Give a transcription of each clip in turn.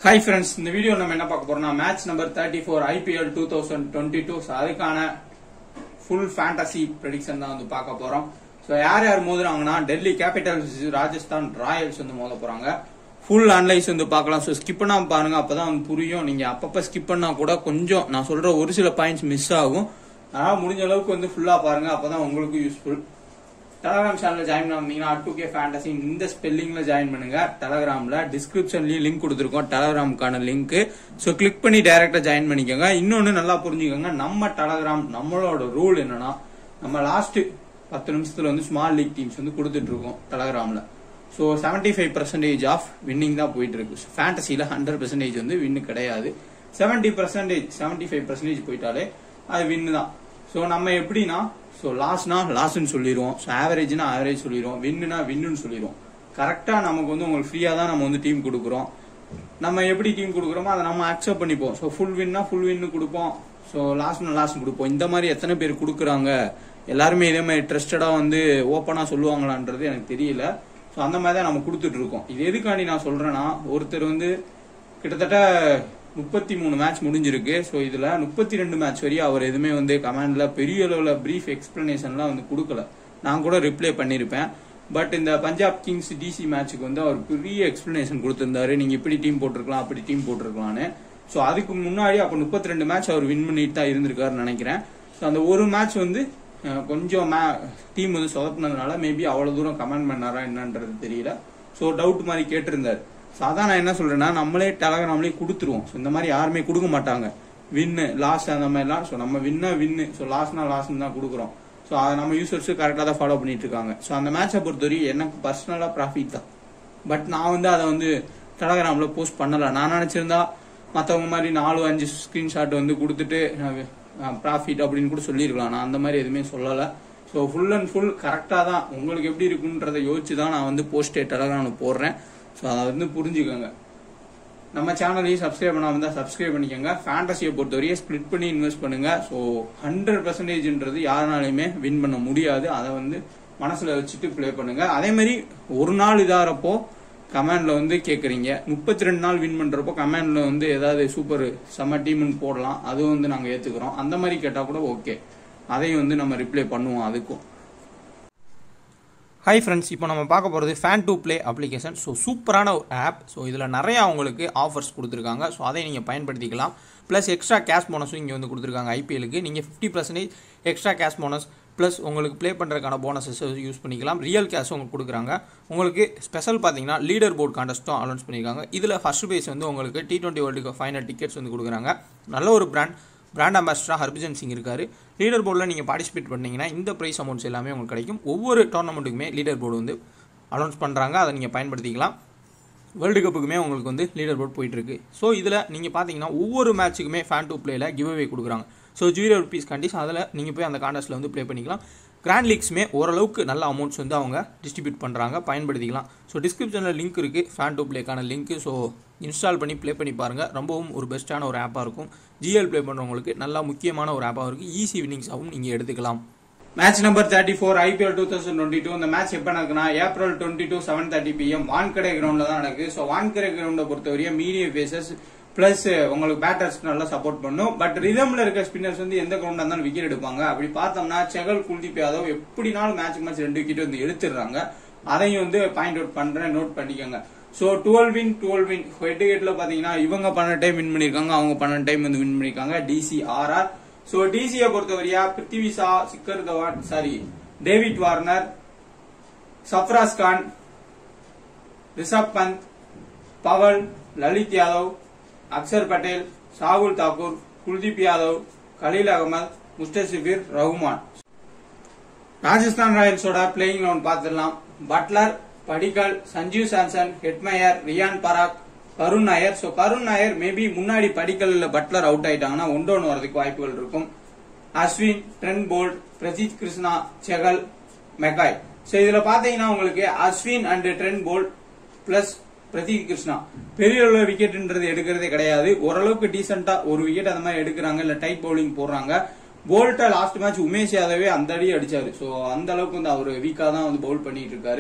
hi friends இந்த video நம்ம என்ன பார்க்க போறோம்னா match number thirty four IPL two thousand twenty two அதுக்கான ஃபுல் ஃபேண்டசி ப்ரெடிக்ஷன் தான் வந்து பார்க்க போறோம் ஸோ யார் யார் மோதுறாங்கன்னா டெல்லி கேபிட்டல்ஸ் ராஜஸ்தான் ராயல்ஸ் வந்து மோத போறாங்க ஃபுல் அனலைஸ் வந்து பார்க்கலாம் ஸோ ஸ்கிப் பண்ணாம பாருங்க அப்பதான் வந்து புரியும் நீங்க அப்பப்ப ஸ்கிப் பண்ணா கூட கொஞ்சம் நான் சொல்ற ஒரு சில பாயிண்ட்ஸ் மிஸ் ஆகும் அதனால முடிஞ்ச அளவுக்கு வந்து ஃபுல்லா பாருங்க அப்பதான் உங்களுக்கு யூஸ்ஃபுல் டெலகிராம் சேனல் ஜாயின் பண்ணீங்கன்னா டூ கே ஃபேண்டசி இந்த ஸ்பெல்லிங்ல ஜாயின் பண்ணுங்க டெலகிராம்ல டிஸ்கிரிப்ஷன்லயும் லிங்க் கொடுத்துருக்கோம் டெலகிராமுக்கான லிங்க் ஸோ கிளிக் பண்ணி டைரக்டா ஜாயின் பண்ணிக்கோங்க இன்னொன்னு நல்லா புரிஞ்சுக்கோங்க நம்ம டெலகிராம் நம்மளோட ரூல் என்னன்னா நம்ம லாஸ்ட் பத்து நிமிஷத்துல வந்து ஸ்மால் லீக் டீம்ஸ் வந்து கொடுத்துட்டு இருக்கோம் டெலகிராம்ல so seventy five percentage of winning தான் போயிட்டு இருக்கு ஃபேண்டசியில ஹண்ட்ரட் பர்சன்டேஜ் வந்து வின்னு கிடையாது seventy percentage seventy five percentage போயிட்டாலே அது வின்னு தான் ஸோ நம்ம எப்படின்னா ஸோ லாஸ்னா லாஸ்ன்னு சொல்லிடுவோம் ஸோ ஆவரேஜ்னா ஆவரேஜ் சொல்லிடுவோம் வின்னுனா வின்னுன்னு சொல்லிடுவோம் கரெக்டாக நமக்கு வந்து உங்களுக்கு ஃப்ரீயாக தான் நம்ம வந்து டீம் கொடுக்குறோம் நம்ம எப்படி டீம் கொடுக்குறோமோ அதை நம்ம அக்செப்ட் பண்ணிப்போம் ஸோ ஃபுல் வின்னா ஃபுல் வின்னு கொடுப்போம் ஸோ லாஸ்ட்னா லாஸ்ட் கொடுப்போம் இந்த மாதிரி எத்தனை பேர் கொடுக்குறாங்க எல்லாருமே இதே மாதிரி ட்ரஸ்டடாக வந்து ஓப்பனாக சொல்லுவாங்களான்றது எனக்கு தெரியல ஸோ அந்த மாதிரி தான் நம்ம கொடுத்துட்டு இருக்கோம் இது எதுக்காண்டி நான் சொல்றேன்னா ஒருத்தர் வந்து கிட்டத்தட்ட முப்பத்தி மூணு மேட்ச் முடிஞ்சிருக்கு ஸோ இதுல முப்பத்தி ரெண்டு மேட்ச் வரையும் அவர் எதுவுமே வந்து கமாண்ட்ல பெரிய அளவுல பிரீஃப் எக்ஸ்பிளனேஷன்லாம் வந்து கொடுக்கல நான் கூட ரிப்ளை பண்ணியிருப்பேன் பட் இந்த பஞ்சாப் கிங்ஸ் டிசி மேட்ச்சுக்கு வந்து அவர் பெரிய எக்ஸ்பிளனேஷன் கொடுத்திருந்தாரு நீங்க இப்படி டீம் போட்டிருக்கலாம் அப்படி டீம் போட்டிருக்கலாம்னு ஸோ அதுக்கு முன்னாடி அப்போ முப்பத்தி ரெண்டு மேட்ச் அவர் வின் பண்ணிட்டு தான் இருந்திருக்காருன்னு நினைக்கிறேன் ஸோ அந்த ஒரு மேட்ச் வந்து அஹ், கொஞ்சம் டீம் வந்து சொதப்பினதுனால மேபி அவ்வளவு தூரம் கமெண்ட் பண்ணாரா என்னன்றது தெரியல ஸோ டவுட் மாதிரி கேட்டிருந்தாரு ஸோ அதான் நான் என்ன சொல்றேன்னா நம்மளே டெலகிராம்லேயே கொடுத்துருவோம் ஸோ இந்த மாதிரி யாருமே கொடுக்க மாட்டாங்க வின்னு லாஸ் அந்த மாதிரிலாம் ஸோ நம்ம வின்னா வின்னு ஸோ லாஸ்னா லாஸ்ன்னு தான் கொடுக்குறோம் ஸோ அதை நம்ம யூசர்ஸ் கரெக்டாக தான் ஃபாலோ பண்ணிட்டு இருக்காங்க ஸோ அந்த மேட்சை பொறுத்தவரைக்கும் எனக்கு பர்சனலாக ப்ராஃபிட் தான் பட் நான் வந்து அதை வந்து டெலகிராமில் போஸ்ட் பண்ணல நான் நினச்சிருந்தா மற்றவங்க மாதிரி நாலு அஞ்சு ஸ்க்ரீன்ஷாட் வந்து கொடுத்துட்டு ப்ராஃபிட் அப்படின்னு கூட சொல்லியிருக்கலாம் நான் அந்த மாதிரி எதுவுமே சொல்லலை ஸோ ஃபுல் அண்ட் ஃபுல் கரெக்டாக தான் உங்களுக்கு எப்படி இருக்குன்றதை யோசிச்சு தான் நான் வந்து போஸ்டே டெலகிராமில் போடுறேன் ஸோ அதை வந்து புரிஞ்சுக்கோங்க நம்ம சேனலையும் சப்ஸ்கிரைப் பண்ணாம தான் சப்ஸ்கிரைப் பண்ணிக்கோங்க ஃபேண்டசியை பொறுத்தவரையும் ஸ்ப்ளிட் பண்ணி இன்வெஸ்ட் பண்ணுங்க ஸோ ஹண்ட்ரட் பர்சன்டேஜ்ன்றது யாருனாலையுமே வின் பண்ண முடியாது அதை வந்து மனசுல வச்சுட்டு ப்ளே பண்ணுங்க அதே மாதிரி ஒரு நாள் இதாகிறப்போ கமாண்ட்ல வந்து கேக்குறீங்க முப்பத்தி ரெண்டு நாள் வின் பண்றப்போ கமாண்ட்ல வந்து ஏதாவது சூப்பர் செம்ம டீம்னு போடலாம் அதுவும் வந்து நாங்க ஏத்துக்கிறோம் அந்த மாதிரி கேட்டா கூட ஓகே அதையும் வந்து நம்ம ரிப்ளை பண்ணுவோம் அதுக்கும் ஹாய் ஃப்ரெண்ட்ஸ் இப்போ நம்ம பார்க்க போகிறது fan to play application so சூப்பரான ஒரு ஆப் ஸோ இதில் நிறையா உங்களுக்கு ஆஃபர்ஸ் கொடுத்துருக்காங்க ஸோ அதை நீங்கள் பயன்படுத்திக்கலாம் ப்ளஸ் எக்ஸ்ட்ரா கேஷ் போனஸும் இங்கே வந்து கொடுத்துருக்காங்க ஐபிஎலுக்கு நீங்கள் fifty percentage extra cash bonus plus உங்களுக்கு ப்ளே பண்ணுறதுக்கான போனஸஸ் யூஸ் பண்ணிக்கலாம் ரியல் கேஷும் உங்களுக்கு கொடுக்குறாங்க உங்களுக்கு ஸ்பெஷல் பார்த்தீங்கன்னா லீடர் போர்ட் கான்டெஸ்ட்டும் அனௌன்ஸ் பண்ணியிருக்காங்க இதில் ஃபர்ஸ்ட் பேஸ் வந்து உங்களுக்கு T twenty world final tickets வந்து கொடுக்குறாங்க நல்ல ஒரு பிராண்ட் பிராண்ட் அம்பாசிடராக ஹர்பஜன் சிங் இருக்காரு லீடர் போர்டில் நீங்கள் பார்ட்டிசிபேட் பண்ணீங்கன்னா இந்த ப்ரைஸ் அமௌண்ட்ஸ் எல்லாமே உங்களுக்கு கிடைக்கும் ஒவ்வொரு டோர்னமெண்ட்டுக்குமே லீடர் போர்டு வந்து அனௌன்ஸ் பண்ணுறாங்க அதை நீங்கள் பயன்படுத்திக்கலாம் வேர்ல்டு கப்புக்குமே உங்களுக்கு வந்து லீடர் போர்ட் போயிட்டு இருக்கு ஸோ இதில் நீங்கள் பார்த்தீங்கன்னா ஒவ்வொரு மேட்ச்சுக்குமே ஃபேன் டூ பிளேயில் கிவ் அவே கொடுக்குறாங்க ஸோ ஜீரோ ருபீஸ் கண்டிஸ் அதில் நீங்கள் போய் அந்த கான்டெஸ்ட்டில் வந்து ப்ளே பண்ணிக்கலாம் கிராண்ட் லீக்ஸுமே ஓரளவுக்கு நல்ல அமௌண்ட்ஸ் வந்து அவங்க டிஸ்ட்ரிபியூட் பண்ணுறாங்க பயன்படுத்திக்கலாம் ஸோ டிஸ்கிரிப்ஷனில் லிங்க் இருக்குது ஃபேன் டூ ப்ளேக்கான லிங்க் ஸோ இன்ஸ்டால் பண்ணி ப்ளே பண்ணி பாருங்கள் ரொம்பவும் ஒரு பெஸ்ட்டான ஒரு ஆப்பாக இருக்கும் ஜிஎல் ப்ளே பண்ணுறவங்களுக்கு நல்லா முக்கியமான ஒரு ஆப்பாக இருக்குது ஈஸி வின்னிங்ஸாகவும் நீங்கள் எடுத்துக்கலாம் match number thirty four IPL two thousand twenty two இந்த மேட்ச் எப்போ நடக்குன்னா April twenty two seven thirty PM Wankhede கிரவுண்ட்ல தான் நடக்குது ஸோ வான்கடை கிரவுண்டை பொறுத்தவரையும் மீடியம் ஃபேசஸ் பிளஸ் உங்களுக்கு பேட்டர்ஸ் நல்லா சப்போர்ட் பண்ணும் பட் ரிதம்ல இருக்க ஸ்பின்னர்ஸ் வந்து எந்த கிரவுண்டா இருந்தாலும் விக்கெட் எடுப்பாங்க அப்படி பார்த்தோம்னா செகல் குல்தீப் யாதவ் எப்படினாலும் மேட்ச் மேட்ச் ரெண்டு விக்கெட் வந்து எடுத்துடுறாங்க அதையும் வந்து பாயிண்ட் அவுட் பண்றேன் நோட் பண்ணிக்கோங்க so twelve win twelve win head ஹெட்ல பாத்தீங்கன்னா இவங்க பன்னெண்டு டைம் வின் பண்ணிருக்காங்க அவங்க பன்னெண்டு டைம் வந்து வின் பண்ணிருக்காங்க டிசி ஆர்ஆர் ஸோ டிசியை பொறுத்தவரையா Prithvi Shaw Shikhar Dhawan sorry David Warner Sarfaraz Khan Rishabh Pant Powell Lalit Yadav Axar Patel Shardul Thakur Kuldeep Yadav Khaleel Ahmed Mustafizur Rahman Rajasthan ராயல்ஸோட பிளேயிங் லெவன் பார்த்துடலாம் Buttler Padikkal Sanjeev Samson Hetmyer Riyan Parag Karun Nair so Karun Nair maybe முன்னாடி படிக்கல் இல்ல பட்லர் அவுட் ஆயிட்டாங்கன்னா ஒன்று ஒன்று வரதுக்கு வாய்ப்புகள் இருக்கும் Ashwin Trent Boult Prasidh Krishna Chahal McCoy so இதுல பாத்தீங்கன்னா உங்களுக்கு Ashwin and Trent Boult plus Pradeep Krishna பெரிய அளவு விக்கெட்ன்றது எடுக்கிறதே கிடையாது ஓரளவுக்கு டீசெண்டா ஒரு விக்கெட் அந்த மாதிரி எடுக்கிறாங்க இல்ல டைட் பவுலிங் போடுறாங்க போல்ட்ட லாஸ்ட் மேட்ச் உமேஷ் யாதவே அந்த அடி அடிச்சாரு சோ அந்த அளவுக்கு வந்து அவர் வீக்கா தான் வந்து பவுல் பண்ணிட்டு இருக்காரு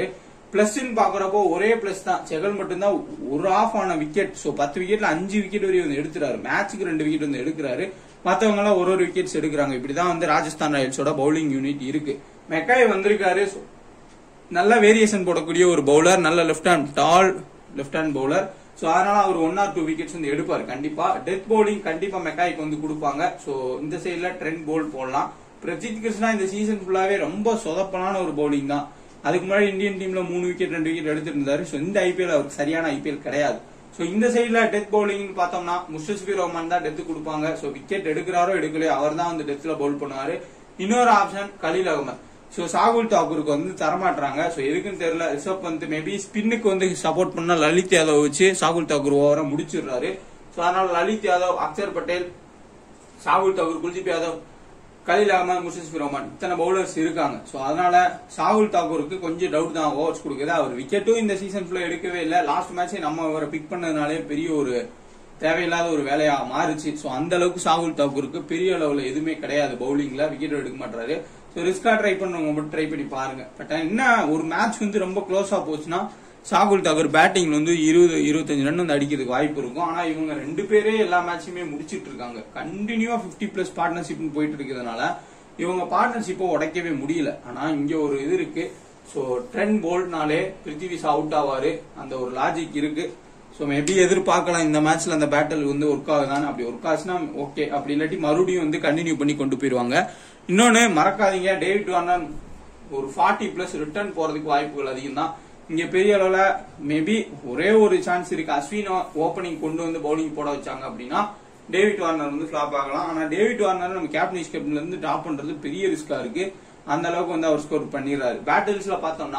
பிளஸ்ன்னு பாக்குறப்போ ஒரே பிளஸ் தான் செகல் மட்டும்தான் ஒரு ஆஃப் ஆன விக்கெட் சோ பத்து விக்கெட்ல அஞ்சு விக்கெட் வரையும் வந்து எடுத்துறாரு மேட்சுக்கு ரெண்டு விக்கெட் வந்து எடுக்கிறாரு மத்தவங்க எல்லாம் ஒரு ஒரு விக்கெட்ஸ் எடுக்கிறாங்க இப்படிதான் வந்து ராஜஸ்தான் ராயல்ஸோட பவுலிங் யூனிட் இருக்கு மெக்காய் வந்திருக்காரு So, நல்ல வேரியேஷன் போடக்கூடிய ஒரு பவுலர் நல்ல left hand tall left hand bowler so அதனால அவர் ஒன் ஆர் டூ விக்கெட்ஸ் வந்து எடுப்பாரு கண்டிப்பா டெத் பவுலிங் கண்டிப்பா மெக்காய்க்கு வந்து கொடுப்பாங்க சோ இந்த சைடுல ட்ரெண்ட் போல் போடலாம் பிரஜித் கிருஷ்ணா இந்த சீசன் ஃபுல்லாவே ரொம்ப சொதப்பலான ஒரு பவுலிங் தான் அதுக்கு முன்னாடி இந்தியன் டீம்ல மூணு விக்கெட் ரெண்டு விக்கெட் எடுத்திருந்தாரு சோ இந்த ஐபிஎல் அவருக்கு சரியான ஐபிஎல் கிடையாது சோ இந்த சைடுல டெத் பவுலிங் பார்த்தோம்னா முஸ்டபிர் ரஹ்மான் தான் டெத் கொடுப்பாங்க சோ விக்கெட் எடுக்கிறாரோ எடுக்கலையோ அவர் தான் வந்து டெத்ல பவுல் பண்ணுவாரு இன்னொரு ஆப்ஷன் கலீல் அகமது சோ சாகுல் தாக்கூருக்கு வந்து தரமாட்டாங்க சோ எதுக்குன்னு தெரியல ரிஷப் பந்த் மேபி ஸ்பின்னுக்கு வந்து சப்போர்ட் பண்ணா லலித் யாதவ் வச்சு சாகுல் தாக்கூர் ஓவரா முடிச்சிடுறாரு சோ அதனால லலித் யாதவ் அக்ஷர் பட்டேல் சாகுல் தாக்கூர் குல்தீப் யாதவ் கலீல் அகமது முஷிப் ரஹ்மான் இத்தனை பவுலர்ஸ் இருக்காங்க சோ அதனால சாகுல் தாக்கூருக்கு கொஞ்சம் டவுட் தான் ஓவர்ஸ் கொடுக்குது அவர் விக்கெட்டும் இந்த சீசன் ஃபுல்லா எடுக்கவே இல்லை லாஸ்ட் மேட்சே நம்ம அவரை பிக் பண்ணதுனாலே பெரிய ஒரு தேவையில்லாத ஒரு வேலையா மாறுச்சு சோ அந்த அளவுக்கு சாகுல் தாக்கூருக்கு பெரிய அளவுல எதுவுமே கிடையாது பவுலிங்ல விக்கெட் எடுக்க மாட்டாரு சோ ரிஸ்கா ட்ரை பண்ணவங்க மட்டும் ட்ரை பண்ணி பாருங்க பட் என்ன ஒரு மேட்ச் வந்து ரொம்ப க்ளோஸா போச்சுன்னா சாகுல் தாக்கூர் பேட்டிங்ல வந்து இருபது இருபத்தஞ்சு ரன் வந்து அடிக்கிறதுக்கு வாய்ப்பு இருக்கும் ஆனா இவங்க ரெண்டு பேரே எல்லா மேட்சுமே முடிச்சிட்டு இருக்காங்க கண்டினியூவா 50 பிளஸ் பார்ட்னர்ஷிப் போயிட்டு இருக்கிறதுனால இவங்க பார்ட்னர்ஷிப்பை உடைக்கவே முடியல ஆனா இங்க ஒரு இது இருக்கு சோ ட்ரெண்ட் போல்ட்னாலே பிருத்திவிஸ் அவுட் ஆவாரு அந்த ஒரு லாஜிக் இருக்கு சோ மேபி எதிர்பார்க்கலாம் இந்த மேட்ச்ல அந்த பேட்டில் வந்து ஒர்க் ஆகுதான்னு அப்படி ஒர்க் ஆச்சுன்னா ஓகே அப்படி இல்லாட்டி மறுபடியும் வந்து கண்டினியூ பண்ணி கொண்டு போயிருவாங்க இன்னொன்னு மறக்காதீங்க டேவிட் வார்னர் ஒரு ஃபார்ட்டி பிளஸ் ரிட்டர்ன் போறதுக்கு வாய்ப்புகள் அதிகம் தான் இங்க பெரிய அளவுல மேபி ஒரே ஒரு சான்ஸ் இருக்கு அஸ்வின் ஓப்பனிங் கொண்டு வந்து பவுலிங் போட வச்சாங்க அப்படின்னா டேவிட் வார்னர் வந்து ஃபிளாப் ஆகலாம் ஆனா டேவிட் வார்னர் நம்ம கேப்டன் கேப்டன்ல இருந்து டாப் பண்றது பெரிய ரிஸ்கா இருக்கு அந்த அளவுக்கு வந்து அவர் ஸ்கோர் பண்ணிடுறாரு பேட்டில்ஸ்ல பார்த்தோம்னா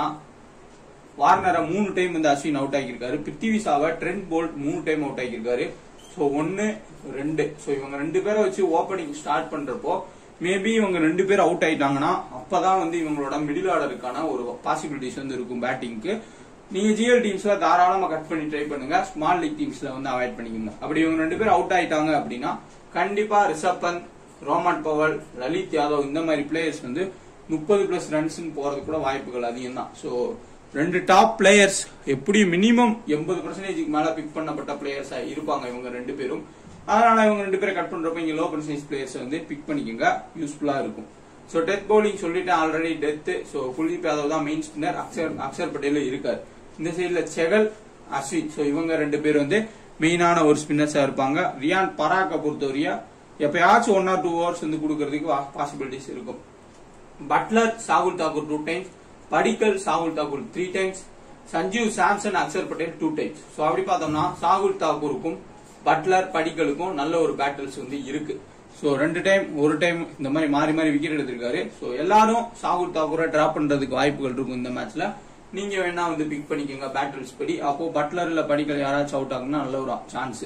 வார்னரை மூணு டைம் வந்து அஸ்வின் அவுட் ஆகியிருக்காரு பிருத்திவிசாவை ட்ரெண்ட் போல்ட் மூணு டைம் அவுட் ஆகியிருக்காரு சோ ஒன்னு ரெண்டு சோ இவங்க ரெண்டு பேரை வச்சு ஓப்பனிங் ஸ்டார்ட் பண்றப்போ மேபி இவங்க ரெண்டு பேரும் அவுட் ஆயிட்டாங்கன்னா அப்பதான் வந்து இவங்களோட மிடில் ஆர்டருக்கான ஒரு பாசிபிலிட்டிஸ் வந்து இருக்கும் பேட்டிங்க்கு நீங்க ஜிஎல் டீம்ஸ்ல தாராளமா கட் பண்ணி ட்ரை பண்ணுங்க ஸ்மால் லீக் டீம்ஸ்ல வந்து அவாய்ட் பண்ணிக்கோங்க அப்படி இவங்க ரெண்டு பேரும் அவுட் ஆயிட்டாங்க அப்படின்னா கண்டிப்பா ரிஷப் பந்த் ரோமன் பவல் லலித் யாதவ் இந்த மாதிரி பிளேயர்ஸ் வந்து முப்பது பிளஸ் ரன்ஸ் போறது கூட வாய்ப்புகள் அதிகம் தான் சோ ரெண்டு டாப் பிளேயர்ஸ் எப்படி மினிமம் எண்பது பர்சன்டேஜ்க்கு மேல பிக் பண்ணப்பட்ட பிளேயர்ஸா இருப்பாங்க இவங்க ரெண்டு பேரும் அதனால இவங்க ரெண்டு பேரை கட் பண்றப்ப இங்க லோ பர்சன்டேஜ் பிளேயர்ஸ் வந்து பிக் பண்ணிக்கோங்க யூஸ்ஃபுல்லா இருக்கும் சோ டெத் பவுலிங் சொல்லிட்டேன் already death so Kuldeep Yadav தான் மெயின் ஸ்பின்னர் அக்ஷர் அக்ஷர் பட்டேல் இருக்காரு இந்த சைடுல செகல் அஸ்வின் சோ இவங்க ரெண்டு பேர் வந்து மெயினான ஒரு ஸ்பின்னர்ஸா இருப்பாங்க ரியான் பராக்கை பொறுத்தவரையா எப்பயாச்சும் ஒன் ஆர் டூ ஹவர்ஸ் வந்து கொடுக்கறதுக்கு பாசிபிலிட்டிஸ் இருக்கும் Buttler Shardul Thakur two times Padikkal Shardul Thakur three times Sanjeev Samson Axar Patel two times so அப்படி பார்த்தோம்னா சாகுல் தாக்கூருக்கும் பட்லர் படிக்கலுக்கும் நல்ல ஒரு பேட்டில்ஸ் வந்து இருக்கு சோ ரெண்டு டைம் ஒரு டைம் இந்த மாதிரி மாறி மாறி விக்கெட் எடுத்திருக்காரு சோ எல்லாரும் சாகுல் தாக்கூரை டிராப் பண்றதுக்கு வாய்ப்புகள் இருக்கும் இந்த மேட்ச்ல நீங்க வேணா வந்து பிக் பண்ணிக்கோங்க பேட்டில்ஸ் படி அப்போ பட்லர் இல்ல படிக்கல் யாராச்சும் அவுட் ஆகுனா நல்ல ஒரு சான்ஸ்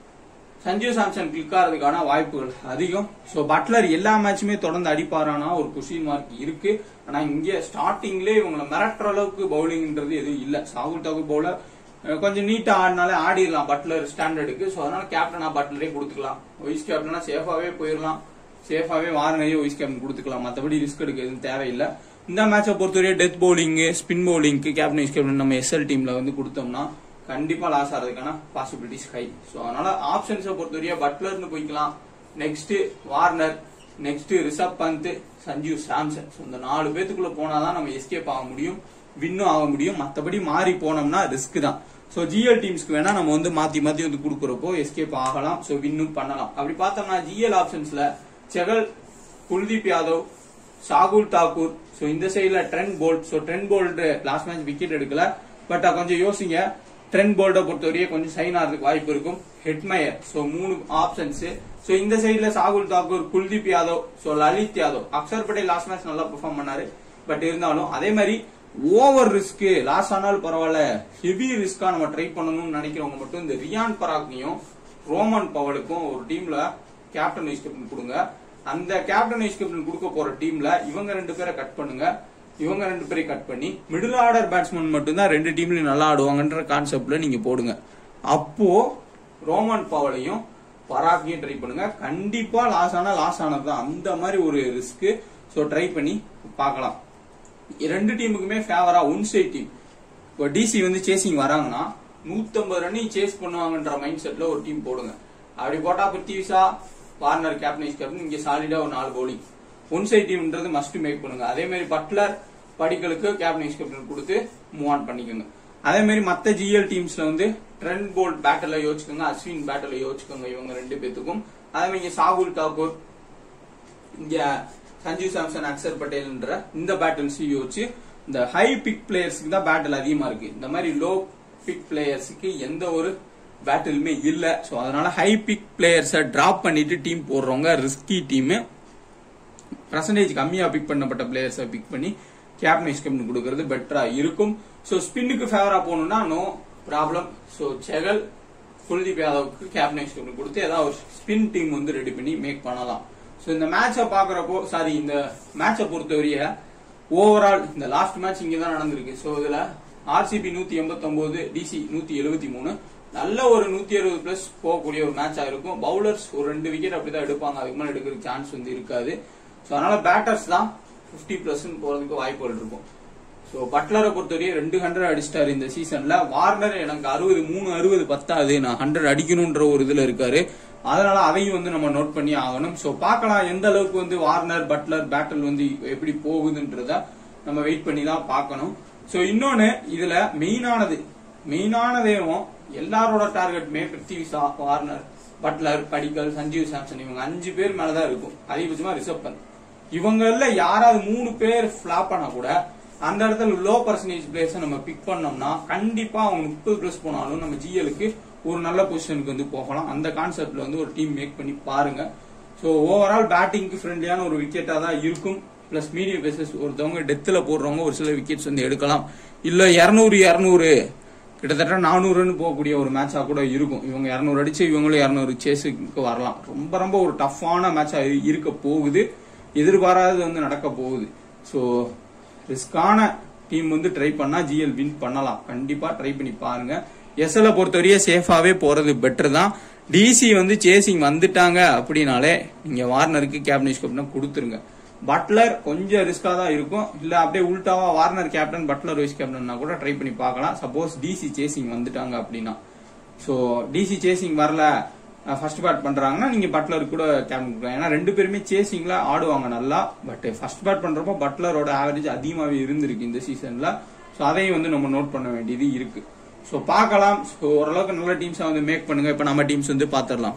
சஞ்சீவ் சாம்சன் கிளிக் ஆகிறதுக்கான வாய்ப்புகள் அதிகம் சோ பட்லர் எல்லா மேட்சுமே தொடர்ந்து அடிப்பாரானா ஒரு கொஸ்டின் மார்க் இருக்கு ஆனா இங்க ஸ்டார்டிங்லேயே இவங்களை மிரட்டுற அளவுக்கு பவுலிங்ன்றது எதுவும் இல்ல சாகுல் தாக்கூர் பவுலர் கொஞ்சம் நீட்டா ஆடினாலே ஆடிடலாம் பட்லர் ஸ்டாண்டர்டுக்கு சோ அதனால கேப்டனா பட்லரே கொடுத்துக்கலாம் வைஸ் கேப்டனா சேஃபாவே போயிடலாம் சேஃபாவே வாரனையே வைஸ் கேப்டன் கொடுத்துக்கலாம் மத்தபடி ரிஸ்க் எடுக்க எதுவும் தேவையில்லை இந்த மேட்சை பொறுத்தவரை டெத் பவுலிங் ஸ்பின் பவுலிங்க்கு கேப்டன் வைஸ் கேப்டன் நம்ம எஸ்எல் டீம்ல வந்து கொடுத்தோம்னா கண்டிப்பா லாஸ் ஆகிறதுக்கான பாசிபிலிட்டிஸ் ஹை சோ அதனால ஆப்ஷன்ஸை பொறுத்தவரையா பட்லர்னு போய்க்கலாம் next Warner next Rishabh Pant Sanjeev Samson So, இந்த நாலு பேத்துக்குள்ள போனாதான் நம்ம எஸ்கேப் ஆக முடியும் வின்னும் ஆக முடியும் மத்தபடி மாறி போனோம்னா ரிஸ்க் தான் சோ ஜிஎல் டீம்ஸ்க்கு வேணா நம்ம வந்து மாத்தி மாத்தி வந்து கொடுக்கறப்போ எஸ்கேப் ஆகலாம் சோ வின்னும் பண்ணலாம் அப்படி பார்த்தோம்னா ஜிஎல் ஆப்ஷன்ஸ்ல செகல் குல்தீப் யாதவ் சாகுல் தாக்கூர் சோ இந்த சைடுல Trent Boult so Trent Boult last match wicket எடுக்கல பட் கொஞ்சம் யோசிங்க ட்ரெண்ட் போல்ட பொறுத்தவரையே கொஞ்சம் சைன் ஆகிறதுக்கு வாய்ப்பு இருக்கும் ஹெட்மயர் சோ மூணு ஆப்ஷன்ஸ் சோ இந்த சைடுல Shardul Thakur Kuldeep Yadav so Lalit Yadav Axar Patel last match நல்லா பெர்ஃபார்ம் பண்ணாரு பட் இருந்தாலும் அதே மாதிரி ஓவர் ரிஸ்க் லாஸ் ஆனாலும் பரவாயில்ல ஹெவி ரிஸ்கா நம்ம ட்ரை பண்ணணும்னு நினைக்கிறவங்க மட்டும் இந்த ரியான் பராக்கையும் ரோமன் பவலுக்கும் ஒரு டீம்ல கேப்டன் வைஸ் கேப்டன் கொடுங்க அந்த கேப்டன் வைஸ் கேப்டன் கொடுக்க போற டீம்ல இவங்க ரெண்டு பேரை கட் பண்ணுங்க இவங்க ரெண்டு பேரையும் கட் பண்ணி மிடில் ஆர்டர் பேட்ஸ்மேன் மட்டும்தான் ரெண்டு டீம்லயும் நல்லா ஆடுவாங்கன்ற கான்செப்ட்ல நீங்க போடுங்க அப்போ ரோமன் பவலையும் பராக்கையும் ட்ரை பண்ணுங்க கண்டிப்பா லாஸ் ஆனா லாஸ் ஆனதுதான் அந்த மாதிரி ஒரு ரிஸ்க் சோ ட்ரை பண்ணி பார்க்கலாம் ரெண்டு டீமுக்குமே ஃபேவரா ஒன் சைட் டீம் இப்போ டிசி வந்து சேசிங் வராங்கன்னா 150 ரன்னையும் சேஸ் பண்ணுவாங்கன்ற மைண்ட் செட்ல ஒரு டீம் போடுங்க அப்படி போட்டா பிருத்திவிஷா வார்னர் கேப்டன் கேப்டன் இங்க சாலிடா ஒரு நாலு பவுலிங் ஒன் சைட் டீம்ன்றது மஸ்ட் மேக் பண்ணுங்க அதே மாதிரி பட்லர் படிகளுக்கு கேப்டன் கேப்டன் கொடுத்து மூவ் ஆன் பண்ணிக்கோங்க அதே மாதிரி மத்த ஜிஎல் டீம்ஸ்ல வந்து ட்ரெண்ட் போல்ட் பேட்டர்ல யோசிச்சுக்கோங்க அஸ்வின் பேட்டர்ல யோசிச்சுக்கோங்க இவங்க ரெண்டு பேத்துக்கும் அதே மாதிரி இங்க சாகுல் தாக்கூர் இங்க சஞ்சீவ் சாம்சன் அக்சர் பட்டேல்ன்ற இந்த பேட்டில்ஸ் யோசிச்சு இந்த ஹை பிக் பிளேயர்ஸ்க்கு தான் பேட்டில் அதிகமா இருக்கு இந்த மாதிரி லோ பிக் பிளேயர்ஸ்க்கு எந்த ஒரு பேட்டிலுமே இல்ல சோ அதனால ஹை பிக் பிளேயர்ஸை டிராப் பண்ணிட்டு டீம் போடுறவங்க ரிஸ்கி டீம் பர்சன்டேஜ் கம்மியா பிக் பண்ணப்பட்ட பிளேயர்ஸை பிக் பண்ணி கேப்டன் வைஸ் கேப்டன் கொடுக்கறது பெட்டரா இருக்கும் சோ ஸ்பின்னுக்கு ஃபேவரா போகணும்னா no problem so Chahal Kuldeep யாதவுக்கு கேப்டன் வைஸ் கேப்டன் கொடுத்து ஏதாவது ஒரு ஸ்பின் டீம் வந்து ரெடி பண்ணி மேக் பண்ணலாம் சோ இந்த மேட்சை பாக்குறப்போ சாரி இந்த மேட்சை பொறுத்தவரைய ஓவரால் இந்த லாஸ்ட் மேட்ச் இங்க தான் நடந்திருக்கு சோ இதுல ஆர்சிபி நூத்தி எண்பத்தி ஒன்பது டிசி நூத்தி எழுபத்தி மூணு நல்ல ஒரு நூத்தி அறுபது பிளஸ் போகக்கூடிய ஒரு மேட்சா இருக்கும் பவுலர்ஸ் ஒரு ரெண்டு விக்கெட் அப்படிதான் எடுப்பாங்க அதுக்கு மேல எடுக்கிறதுக்கு சான்ஸ் வந்து இருக்காது சோ அதனால பேட்டர்ஸ் தான் 50 பிளஸ் போறதுக்கு வாய்ப்புகள் இருக்கும் சோ பட்லரை பொறுத்தவரையே ரெண்டு ஹண்ட்ரட் அடிச்சிட்டாரு இந்த சீசன்ல வார்னர் எனக்கு அறுபது மூணு அறுபது பத்தாது நான் ஹண்ட்ரட் அடிக்கணும்ன்ற ஒரு இதுல இருக்காரு அதனால அதையும் வந்து நம்ம நோட் பண்ணி ஆகணும் சோ பார்க்கலாம் எந்த அளவுக்கு வந்து வார்னர் பட்லர் பேட்டில் வந்து எப்படி போகுதுன்றத நம்ம வெயிட் பண்ணி தான் பார்க்கணும் சோ இன்னொன்னு இதுல மெயினானது மெயினானதேவும் எல்லாரோட டார்கெட்டுமே பிருத்திவிஷா வார்னர் பட்லர் படிக்கல் சஞ்சீவ் சாம்சன் இவங்க அஞ்சு பேர் மேலதான் இருக்கும் அதிகபட்சமா ரிஷப் பந்த் இவங்கள யாராவது மூணு பேர் ஃபிளாப் ஆனா கூட அந்த இடத்துல லோ பர்சன்டேஜ் பிளேயர்ஸ் நம்ம பிக் பண்ணோம்னா கண்டிப்பா அவங்க முப்பது பிளஸ் போனாலும் நம்ம ஜிஎலுக்கு ஒரு நல்ல பொசிஷனுக்கு வந்து போகலாம் அந்த கான்செப்ட்ல வந்து ஒரு டீம் மேக் பண்ணி பாருங்க சோ ஓவரால் பேட்டிங்க்கு ஃப்ரெண்ட்லியான ஒரு விக்கெட்டா தான் இருக்கும் பிளஸ் மீடியம் பேசஸ் ஒருத்தவங்க டெத்துல போடுறவங்க ஒரு சில விக்கெட்ஸ் வந்து எடுக்கலாம் இல்ல இருநூறு இருநூறு கிட்டத்தட்ட நானூறுன்னு போகக்கூடிய ஒரு மேட்சா கூட இருக்கும் இவங்க இருநூறு அடிச்சு இவங்களும் இருநூறு சேஸுக்கு வரலாம் ரொம்ப ரொம்ப ஒரு டஃப்பான மேட்சா இருக்க போகுது எதிர்பாராதது வந்து நடக்க போகுது சோ ரிஸ்கான டீம் வந்து ட்ரை பண்ணா ஜிஎல் வின் பண்ணலாம் கண்டிப்பா ட்ரை பண்ணி பாருங்க எஸ்எல்ல பொறுத்தவரையே சேஃபாவே போறது பெட்டர் தான் டிசி வந்து சேசிங் வந்துட்டாங்க அப்படின்னாலே நீங்க வார்னருக்கு கேப்டன் கேப்டன் கொடுத்துருங்க பட்லர் கொஞ்சம் ரிஸ்கா தான் இருக்கும் இல்ல அப்படியே உல்டாவா வார்னர் கேப்டன் பட்லர் வைஸ் கேப்டன்னா கூட ட்ரை பண்ணி பார்க்கலாம் சப்போஸ் டிசி சேசிங் வந்துட்டாங்க அப்படின்னா சோ டிசி சேசிங் வரல ஃபர்ஸ்ட் பேட் பண்றாங்கன்னா நீங்க பட்லர் கூட கேப்டன் கொடுக்கலாம் ஏன்னா ரெண்டு பேருமே சேசிங்ல ஆடுவாங்க நல்லா பட் ஃபர்ஸ்ட் பேட் பண்றப்போ பட்லரோட ஆவரேஜ் அதிகமாவே இருந்திருக்கு இந்த சீசன்ல சோ அதையும் வந்து நம்ம நோட் பண்ண வேண்டியது இருக்கு சோ பார்க்கலாம் சோ ஓரளவுக்கு நல்ல டீம்ஸா வந்து மேக் பண்ணுங்க இப்ப நம்ம டீம்ஸ் வந்து பாத்திரலாம்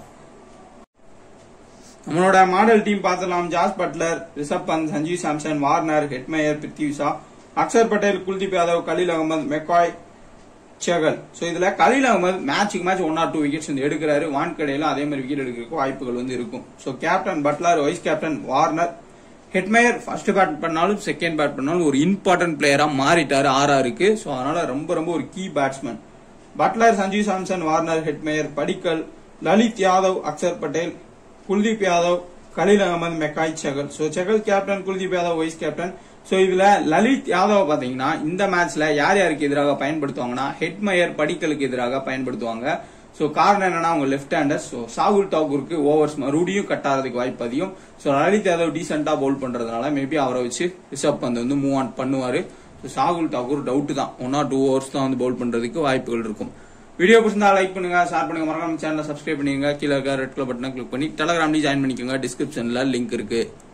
நம்மளோட மாடல் டீம் பார்த்துலாம் Jos Buttler Rishabh Pant Sanjeev Samson Warner Hetmyer Prithvi Shaw Axar Patel Kuldeep Yadav Khaleel Ahmed McCoy Chahal so இதுல Khaleel Ahmed மேட்சுக்கு match one or two wickets வந்து எடுக்கிறாரு வான்கடையில அதே மாதிரி விக்கெட் எடுக்கிறதுக்கு வாய்ப்புகள் வந்து இருக்கும் so captain Buttler vice captain Warner Hetmyer first bat பண்ணாலும் செகண்ட் பேட் பண்ணாலும் ஒரு இம்பார்ட்டன்ட் பிளேயரா மாறிட்டாரு ஆர்ஆருக்கு சோ அதனால ரொம்ப ரொம்ப ஒரு key batsman Buttler Sanjeev Samson Warner Hetmyer Padikkal Lalit Yadav Axar Patel Kuldeep Yadav Khaleel Ahmed McCoy Chahal so Chahal captain Kuldeep Yadav vice captain so இதுல லலித் யாதவ் பாத்தீங்கன்னா இந்த மேட்ச்ல யார் யாருக்கு எதிராக பயன்படுத்துவாங்கன்னா ஹெட்மயர் படிக்கலுக்கு எதிராக பயன்படுத்துவாங்க சோ காரணம் என்னன்னா அவங்க லெஃப்ட் ஹேண்டர் சோ சாகுல் தாக்கூருக்கு ஓவர்ஸ் மறுபடியும் கட் ஆகிறதுக்கு வாய்ப்பு அதிகம் சோ லலித் யாதவ் டீசென்டா பவுல் பண்றதுனால மேபி அவரை வச்சு ரிஷப் பந்த் வந்து மூவ் ஆன் பண்ணுவாரு சோ சாகுல் தாக்கூர் டவுட் தான் ஒன் ஆர் டூ ஓவர்ஸ் தான் வந்து பவுல் பண்றதுக்கு வாய்ப்புகள் இருக்கும் வீடியோ பிடிச்சிருந்தா லைக் பண்ணுங்க ஷேர் பண்ணுங்க மறக்காம சேனலை சப்ஸ்கிரைப் பண்ணுங்க கீழே இருக்க ரெட் கலர் பட்டனை கிளிக் பண்ணி டெலகிராம்லயும் ஜாயின் பண்ணிக்கோங்க டிஸ்கிரிப்ஷன்ல லிங்க் இருக்கு